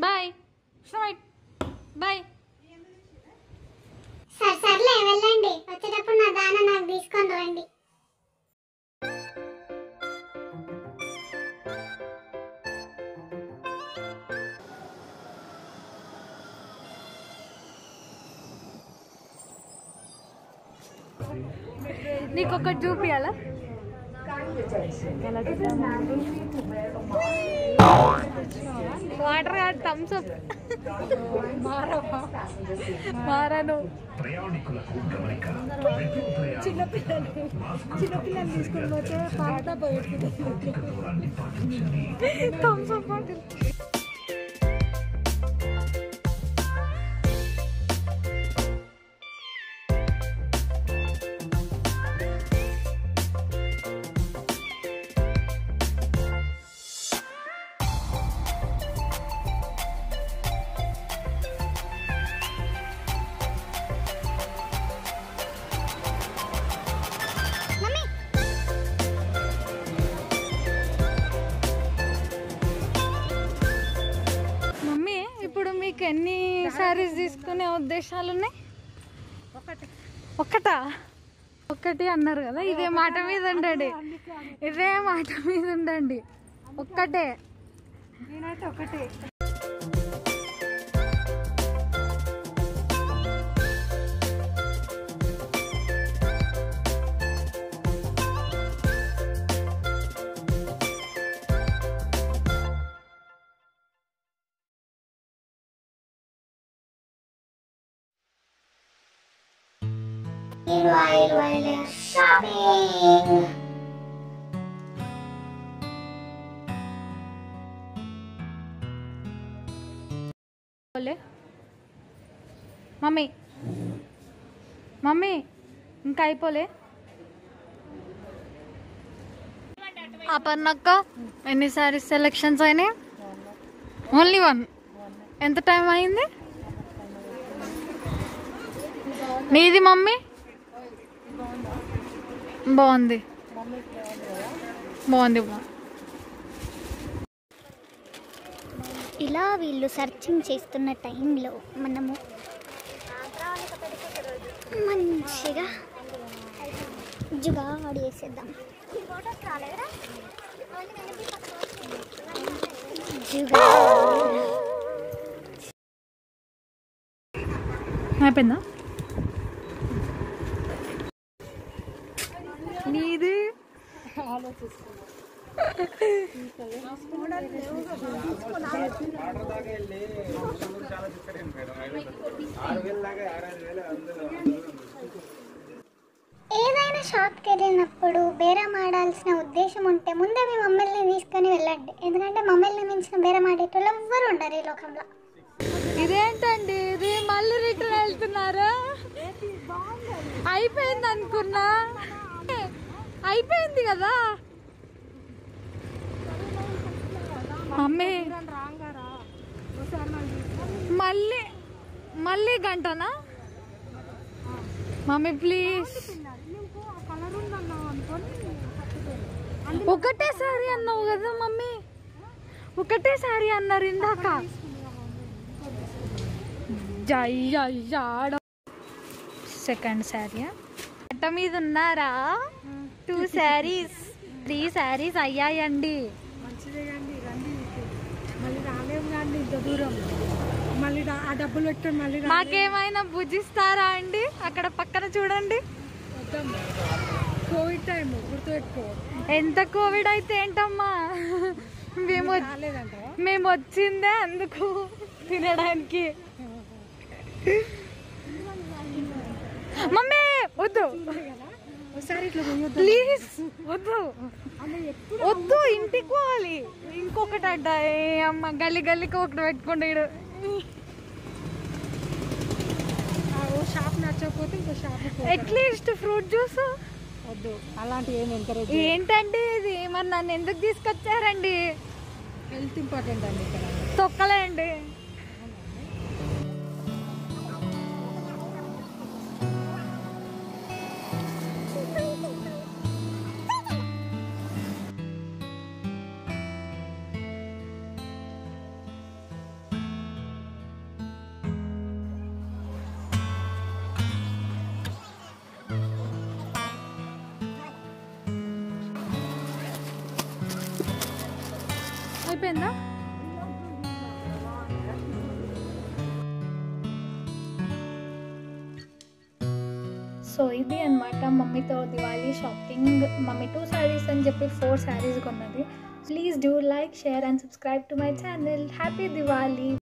Bye right bye సరే సర్లే వెళ్ళండి వచ్చేటప్పుడు నా దాన నాకు తీసుకొని రండి నీకు ఒకటి చూపియాలా వాటర్ కాదు థమ్స్ అప్ మారాను ప్రయాణికులకు గమనిక చిన్నపిల్లలు తీసుకొని పోతే పాత పోయి దూరాన్ని పాటించండి Thums Up bottle mummy mummy ఇప్పుడు మీకు ఎన్ని సారీస్ తీసుకునే ఉద్దేశాలు ఉన్నాయి ఒక్కటా ఒక్కటి అన్నారు కదా ఇదే మాట మీద ఉండండి ఇదే మాట మీద ఉండండి ఒక్కటే నేనైతే ఒకటే ఇరవై ఇరవై షాపింగ్ పోలే మమ్మీ మమ్మీ ఇంకా అయిపోలే అపర్ణక్క ఎన్ని సారీస్ సెలెక్షన్స్ అయినాయి ఓన్లీ వన్ ఎంత టైం అయింది నీది మమ్మీ బాగుంది బాగుంది బాగుంది ఇలా వీళ్ళు సర్చింగ్ చేస్తున్న టైంలో మనము మంచిగా జుగాడు వేసేద్దాం జుగాడు అయిపోయిందా నీది ఏదైనా షాప్కి వెళ్ళినప్పుడు బేరం ఆడాల్సిన ఉద్దేశం ఉంటే ముందే మీ మమ్మల్ని తీసుకొని వెళ్ళండి ఎందుకంటే మమ్మల్ని మించిన బేరం ఆడేటోళ్ళు ఎవ్వరు ఉండరు ఈ లోకంలో ఇదేంటండి ఇది మళ్ళీ రిటర్న్ వెళ్తున్నారా అయిపోయింది అనుకున్నా అయిపోయింది కదా మమ్మీ మళ్ళీ మళ్ళీ గంటనా మమ్మీ ప్లీజ్ ఒకటే సారీ అన్నావు కదా మమ్మీ ఒకటే సారీ అన్నారు ఇందాక జయ్యాడ సెకండ్ శారీ అట్ట మీద ఉన్నారా టూ శారీస్ త్రీ శారీస్ అయ్యాయండి మంచిదే కానీ రండి మళ్ళీ రాలేము కానీ ఇంత దూరం మళ్ళీ రా- ఆ డబ్బులు పెట్టుకొని మళ్ళీ రా- మాకేమైనా భుజిస్తారా అండి అక్కడ పక్కన చూడండి వద్దాం కోవిడ్ టైం గుర్తుపెట్టుకో ఎంత కోవిడ్ అయితే ఏంటమ్మా మేము వచ్- రాలేదంటావా మేము వచ్చిందే అందుకు తినడానికి మమ్మీ వద్దు ఒకసారి ఇట్లా పోయొద్దు ప్లీజ్ వద్దు వద్దు ఇంటికి పోవాలి ఇంకొకటి అడ్డ ఏ అమ్మ గల్లి గల్లికి ఒకటి పెట్టుకోండి ఈడు. ఆ ఓ షాప్ నచ్చకపోతే ఇంకో షాప్ అట్లీస్ట్ ఫ్రూట్ జ్యూస్ వద్దు అలాంటి ఏమి ఎంకరేజ్ ఏంటండి ఇది మరి నన్ను ఎందుకు తీసుకొచ్చారండి హెల్త్ ఇంపార్టెంట్ అండి ఇక్కడ తొక్కలేండి సో ఇది అనమాట మమ్మీతో Diwali shopping mummy two saris అని చెప్పి ఫోర్ శారీస్ కొన్నది please do like share and subscribe to my channel happy Diwali